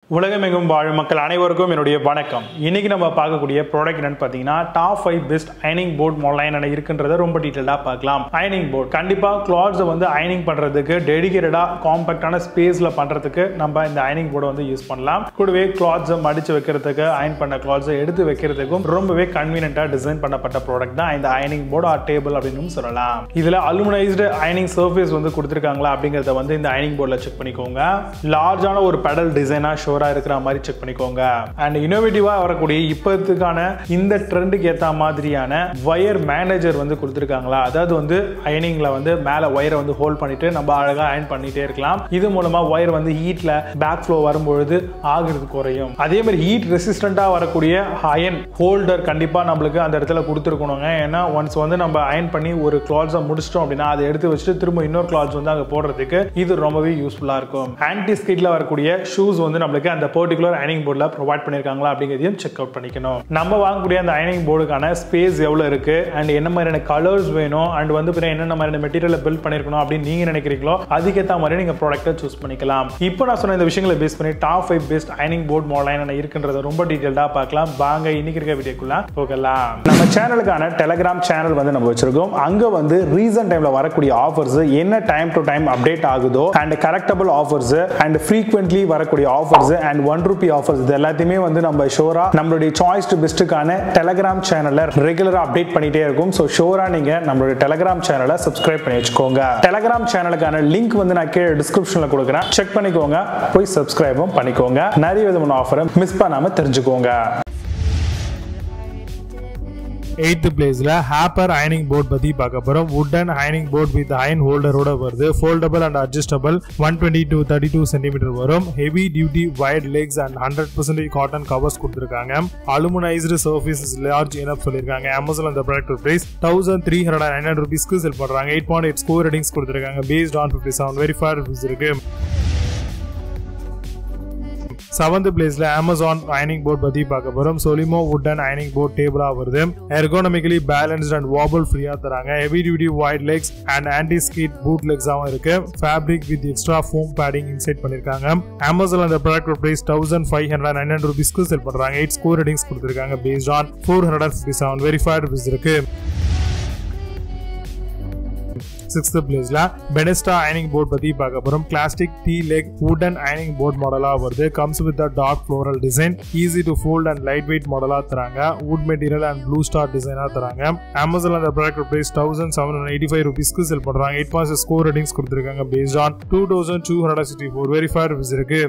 உலகமெங்கும் வாழும் மக்கள் அனைவருக்கும் என்னுடைய வணக்கம் இன்னைக்கு நம்ம பார்க்கக்கூடிய ப்ராடக்ட் என்னன்னு பார்த்தீங்கன்னா டாப் ஃபைவ் பெஸ்ட் அயனிங் போர்ட் மொலைன் இருக்கின்றத ரொம்ப டீட்டெயிலாக பார்க்கலாம் அயனிங் போர்ட் கண்டிப்பாக கிளாத்ஸை வந்து அயனிங் பண்ணுறதுக்கு டெடிகேட்டடாக காம்பேக்டான ஸ்பேஸில் பண்ணுறதுக்கு நம்ம இந்த அயனிங் போர்டை வந்து யூஸ் பண்ணலாம் கூடவே கிளாத்ஸை மடித்து வைக்கிறதுக்கு அயன் பண்ண கிளாத்ஸை எடுத்து வைக்கிறதுக்கும் ரொம்பவே கன்வீனியன்ட்டாக டிசைன் பண்ணப்பட்ட ப்ராடக்ட் தான் இந்த அயனிங் போர்டு ஆர் டேபிள் அப்படின்னு சொல்லலாம் இதில் அலுமினைஸ்டு அயனிங் சர்ஃபேஸ் வந்து கொடுத்துருக்காங்களா அப்படிங்கிறத வந்து இந்த அயனிங் போர்டில் செக் பண்ணிக்கோங்க லார்ஜான ஒரு பெடல் டிசைனாக ஷோராக இருக்கிற மாதிரி செக் பண்ணிக்கோங்க அண்ட் இனோவேட்டிவாக வரக்கூடிய இப்போத்துக்கான இந்த ட்ரெண்டுக்கு ஏற்ற மாதிரியான வயர் மேனேஜர் வந்து கொடுத்துருக்காங்களா அதாவது வந்து அயனிங்கில் வந்து மேலே ஒயரை வந்து ஹோல்ட் பண்ணிட்டு நம்ம அழகாக அயன் பண்ணிட்டே இருக்கலாம் இது மூலமாக ஒயர் வந்து ஹீட்டில் பேக் ஃப்ளோ வரும்பொழுது ஆகுறது குறையும் அதே மாதிரி ஹீட் ரெசிஸ்டண்ட்டாக வரக்கூடிய அயன் ஹோல்டர் கண்டிப்பாக நம்மளுக்கு அந்த இடத்துல கொடுத்துருக்கணுங்க ஏன்னா ஒன்ஸ் வந்து நம்ம அயன் பண்ணி ஒரு கிளாத்ஸை முடிச்சிட்டோம் அப்படின்னா அதை எடுத்து வச்சுட்டு திரும்ப இன்னொரு கிளாத்ஸ் வந்து அங்கே போடுறதுக்கு இது ரொம்பவே யூஸ்ஃபுல்லாக இருக்கும் ஆன்டி ஸ்கிட்ல வரக்கூடிய ஷூஸ் வந்து நம்மளுக்கு அந்த பர்டிகுலர் அயனிங் போர்டில் ப்ரொவைட் பண்ணியிருக்காங்களா அப்படிங்கிறதையும் செக் அவுட் பண்ணிக்கணும் நம்ம வாங்கக்கூடிய அந்த அயனிங் போர்டுக்கான ஸ்பேஸ் எவ்வளோ இருக்கு அண்ட் என்ன மாதிரியான கலர்ஸ் வேணும் அண்ட் வந்து பின்ன என்னென்ன மாதிரியான மெட்டீரியலை பில்ட் பண்ணிருக்கணும் அப்படின்னு நீங்க நினைக்கிறீங்களோ அதுக்கேற்ற மாதிரி நீங்க ப்ராடக்ட்டை சூஸ் பண்ணிக்கலாம் இப்போ நான் சொன்ன இந்த விஷயங்களை பேஸ் பண்ணி டாப் ஃபைவ் பெஸ்ட் அயனிங் போர்ட் மாடல் இருக்குன்றத ரொம்ப டீட்டெயில்டாக பார்க்கலாம் வாங்க இன்னைக்கு இருக்க வீடியோக்குள்ள போகலாம் நம்ம சேனலுக்கான டெலகிராம் சேனல் வந்து நம்ம வச்சிருக்கோம் அங்க வந்து ரீசன்ட் டைம்ல வரக்கூடிய ஆஃபர்ஸ் என்ன டைம் டு டைம் அப்டேட் ஆகுதோ and correctable offers and frequently வரக்கூடிய offers and one rupee offers இது எல்லாத்தையுமே வந்து நம்ம ஷோரா நம்மளுடைய சாய்ஸ் டு பெஸ்ட்டுக்கான டெலகிராம் சேனல்ல ரெகுலரா அப்டேட் பண்ணிட்டே இருக்கும் ஸோ ஷோரா நீங்க நம்மளுடைய டெலகிராம் சேனலை சப்ஸ்கிரைப் பண்ணி வச்சுக்கோங்க டெலகிராம் சேனலுக்கான லிங்க் வந்து நான் கீழே டிஸ்கிரிப்ஷன்ல கொடுக்குறேன் செக் பண்ணிக்கோங்க போய் சப்ஸ்கிரைபும் பண்ணிக்கோங்க நிறைய விதமான ஆஃபரை மிஸ் பண்ணாம தெரிஞ்சுக்கோங்க எயித்து பிளேஸ்ல ஹேப்பர் அயனிங் போர்ட் பத்தி பார்க்க போறோம் வுட்டன் அயனிங் போர்ட் வித் அயன் ஹோல்டரோட வருது foldable and adjustable one twenty two thirty two centimetre வரும் heavy duty wide legs and hundred percentage cotton covers கொடுத்துருக்காங்க அலுமினைஸ்டு சர்ஃபேஸ் லார்ஜ் எனப் சொல்லியிருக்காங்க அமேசான் அந்த product price thousand three hundred nine hundred ருபீஸ்க்கு sell பண்றாங்க eight point eight score ratings கொடுத்துருக்காங்க based on fifty seven very fair rupees இருக்கு seventh பிளேஸ்ல Amazon அயனிங் போர்ட் பத்தி பார்க்க போறோம் சொலிமோ வுட்டன் அயனிங் போர்ட் டேபிளா வருது எர்கோனமிக்கலி பேலன்ஸ்ட் அண்ட் வாபிள் ஃப்ரீயா தராங்க heavy duty wide legs and anti skid foot லெக்ஸாவும் இருக்கு fabric with extra foam padding inside பண்ணிருக்காங்க அமேசான் அந்த product price thousand five hundred nine hundred ருபீஸ்க்கு செல் பண்றாங்க எயிட் ஸ்கோர் ரேட்டிங்ஸ் கொடுத்துருக்காங்க based on four hundred fifty seven verified rupees இருக்கு sixth பிளேஸ்ல பெனஸ்டா அயனிங் போர்ட் பத்தி பார்க்க போறோம் கிளாஸ்டிக் டீ லெக் வுடன் அயனிங் போர்ட் மாடலா வருது comes with dark floral design easy to fold and light weight மாடலா தராங்க wood material and blue star டிசைனா தராங்க அமேசான் அந்த product price thousand seven hundred eighty five ருபீஸ்க்கு செல் பண்றாங்க எயிட் பாயிண்ட் ஸ்கோர் ரேட்டிங்ஸ் கொடுத்துருக்காங்க based on two thousand two hundred sixty four verify rupees இருக்கு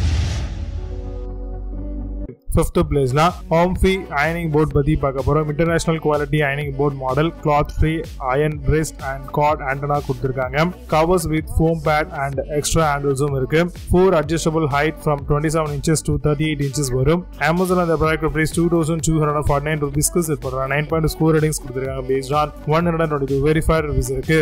fifth பிளேஸ்ல ஹோம்ஃபி அயனிங் போர்ட் பத்தி பார்க்க போறோம் இன்டர்நேஷனல் குவாலிட்டி அயனிங் board model cloth free iron rest and கார்ட் ஆண்டனா கொடுத்துருக்காங்க covers with foam pad and extra ஹேண்டில்ஸும் இருக்கு four adjustable height from twenty seven inches to thirty eight inches வரும் அமேசான் அந்த product price two thousand two hundred forty nine ருபீஸ்க்கு sell பண்றாங்க nine point score ratings கொடுத்துருக்காங்க based on one hundred twenty two verify rupees இருக்கு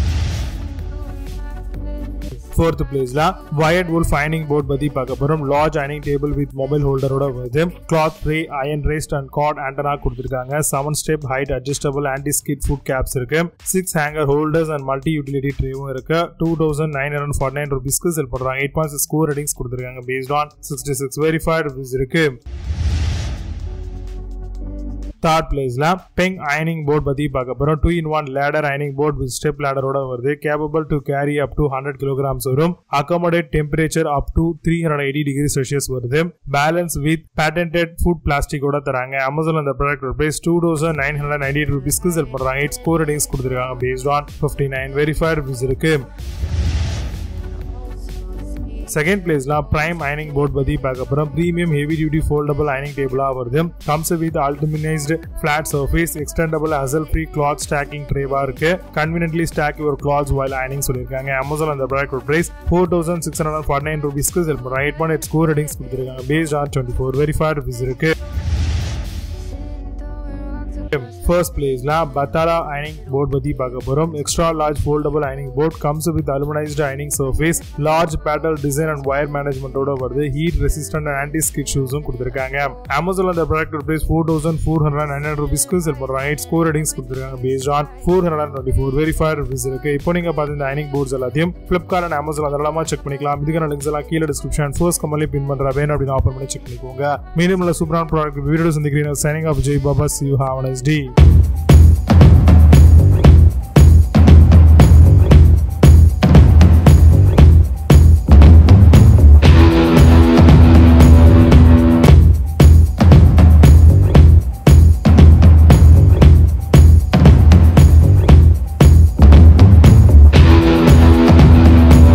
fourth பிளேஸ்ல வயர்ட் வுல்ஃப் அயனிங் போர்ட் பத்தி பார்க்க போறோம் லார்ஜ் அயனிங் டேபிள் வித் மொபைல் ஹோல்டரோட வருது cloth tray iron rest and கார்ட் ஆண்டனா கொடுத்துருக்காங்க seven step height adjustable anti skid foot caps இருக்கு six hanger holders and multi utility ட்ரேவும் இருக்கு two thousand nine hundred forty nine ருபீஸ்க்கு செல் பண்றாங்க எயிட் பாயிண்ட் ஸ்கோர் ரேட்டிங்ஸ் கொடுத்துருக்காங்க based on sixty six verified rupees இருக்கு third பிளேஸ்ல பெங் அயனிங் போர்ட் பத்தி பார்க்க போறோம் டூ இன் ஒன் லேடர் அயனிங் போர்ட் வித் ஸ்டெப் லேடரோட வருது capable to carry up to hundred kilograms வரும் accommodate temperature up to three hundred eighty degree Celsius வருது பேலன்ஸ் வித் பேட்டன்டட் ஃபுட் பிளாஸ்டிக்கோட தராங்க அமேசான் அந்த product price two thousand nine hundred ninety eight ருபீஸ்க்கு sell பண்றாங்க eight score ratings கொடுத்துருக்காங்க based on fifty nine verify rupees இருக்கு second பிளேஸ்ல prime அயனிங் போர்ட் பத்தி பார்க்க போறோம் பிரீமியம் ஹெவி டியூட்டி ஃபோல்டபிள் அயனிங் டேபிளா வருது comes with aluminised flat surface extendable அசல் ஃப்ரீ கிளாத் ஸ்டாக்கிங் ட்ரேவா இருக்கு conveniently stack your clothes while அயனிங் சொல்லியிருக்காங்க அமேசான் அந்த product price four thousand six hundred forty nine ருபீஸ்க்கு செல் பண்ணுறாங்க eight point eight score ratings கொடுத்துருக்காங்க based on twenty four verify rupees இருக்கு first பிளேஸ்ல பத்தாலா அயனிங் போர்ட் பத்தி பார்க்க போறோம் extra large foldable அயனிங் board comes with அலுமினைஸ்டு அயனிங் surface large battle design and wire மேனேஜ்மெண்டோட வருது heat resistant and anti skid ஷூஸும் கொடுத்துருக்காங்க Amazon அந்த product price four thousand four hundred nine hundred ருபீஸ்க்கு sell பண்ணுறாங்க எயிட் ஸ்கோர் ரேட்டிங்ஸ் கொடுத்துருக்காங்க based on four hundred twenty four verified reviews இருக்கு இப்போ நீங்க பார்த்து இந்த அயனிங் போர்ட்ஸ் எல்லாத்தையும் ஃபிளிப்கார்ட் அண்ட் அமேசான் அதெல்லாமா செக் பண்ணிக்கலாம் இதுக்கான லிங்க்ஸ் எல்லாம் கீழே டிஸ்கிரிப்ஷன் ஃபர்ஸ்ட் கமலே பின் பண்ற வேணும் அப்படின்னு ஆஃபர் பண்ணி செக் பண்ணிக்கோங்க மீண்டும் உள்ள சூப்பரான ப்ராடக்ட் வீடியோ சந்திக்கிறீங்க signing off Jai Baba see you have nice D